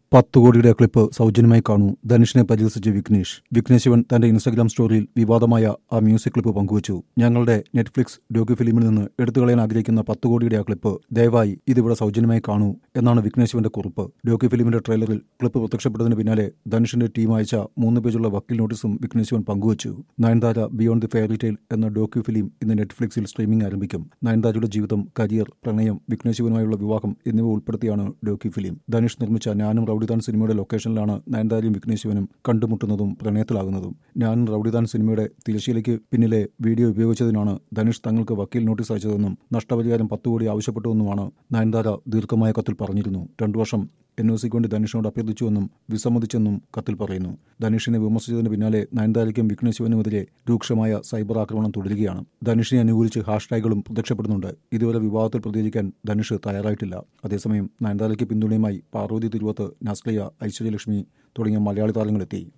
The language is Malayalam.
പത്ത് കോടിയുടെ ക്ലിപ്പ് സൗജന്യമായി കാണൂ ധനുഷിനെ പരിഹസിച്ച് വിഘ്നേഷ് വിഘ്നേഷ് ശിവൻ തന്റെ ഇൻസ്റ്റഗ്രാം സ്റ്റോറിയിൽ വിവാദമായ ആ മ്യൂസിക് ക്ലിപ്പ് പങ്കുവച്ചു ഞങ്ങളുടെ നെറ്റ്ഫ്ലിക്സ് ഡോക്യു ഫിലിമിൽ നിന്ന് എടുത്തു കളയാൻ ആഗ്രഹിക്കുന്ന പത്ത് കോടിയുടെ ആ ക്ലിപ്പ് ദയവായി ഇതിവിടെ സൗജന്യമായി കാണൂ എന്നാണ് വിഘ്നേഷ് ശിവന്റെ കുറിപ്പ് ഡോക്യു ഫിലിമിന്റെ ട്രെയിലറിൽ ക്ലിപ്പ് പ്രത്യക്ഷപ്പെട്ടതിന് പിന്നാലെ ധനുഷിന്റെ ടീം അയച്ച മൂന്ന് പേജുള്ള വക്കീൽ നോട്ടീസും വിഘ്നേഷ് ശിവൻ പങ്കുവച്ചു Nayanthara Beyond the Fairy Tale എന്ന ഡോക്യു ഫിലിം ഇന്ന് നെറ്റ്ഫ്ലിക്സിൽ സ്ട്രീമിംഗ് ആരംഭിക്കും നയൻതാരയുടെ ജീവിതം കരിയർ പ്രണയം വിഘ്നേഷ് ശിവനുമായുള്ള വിവാഹം എന്നിവ ഉൾപ്പെടുത്തിയാണ് ഡോക്യു ഫിലിം ധനുഷ് നിർമ്മിച്ച ഞാനും റൌഡിദാൻ സിനിമയുടെ ലൊക്കേഷനിലാണ് നയൻതാരയും വിഘ്നേഷ് ശിവനും കണ്ടുമുട്ടുന്നതും പ്രണയത്തിലാകുന്നതും ഞാനും റൌഡിദാൻ സിനിമയുടെ തിരശ്ശീലയ്ക്ക് പിന്നിലെ വീഡിയോ ഉപയോഗിച്ചതിനാണ് ധനുഷ് തങ്ങൾക്ക് വക്കീൽ നോട്ടീസ് അയച്ചതെന്നും നഷ്ടപരിഹാരം പത്ത് കോടി ആവശ്യപ്പെട്ടുവെന്നുമാണ് നയൻതാര ദീർഘമായ കത്തിൽ പറഞ്ഞിരുന്നു രണ്ടു വർഷം എൻ ഒ സിക്ക് വേണ്ടി ധനുഷിനോട് അഭ്യർത്ഥിച്ചുവെന്നും വിസമ്മതിച്ചെന്നും കത്തിൽ പറയുന്നു ധനുഷിനെ വിമർശിച്ചതിന് പിന്നാലെ നയൻതാരയ്ക്കും വിഘ്നേഷ് ശിവനുമെതിരെ രൂക്ഷമായ സൈബർ ആക്രമണം തുടരുകയാണ് ധനുഷിനെ അനുകൂലിച്ച് ഹാഷ്ടാഗുകളും പ്രത്യക്ഷപ്പെടുന്നുണ്ട് ഇതുവരെ വിവാദത്തിൽ പ്രതികരിക്കാൻ ധനുഷ് തയ്യാറായിട്ടില്ല അതേസമയം നയൻതാരയ്ക്ക് പിന്തുണയുമായി പാർവതി തിരുവത്ത് നസ്ലിയ ഐശ്വര്യലക്ഷ്മി തുടങ്ങിയ മലയാളി താരങ്ങളെത്തി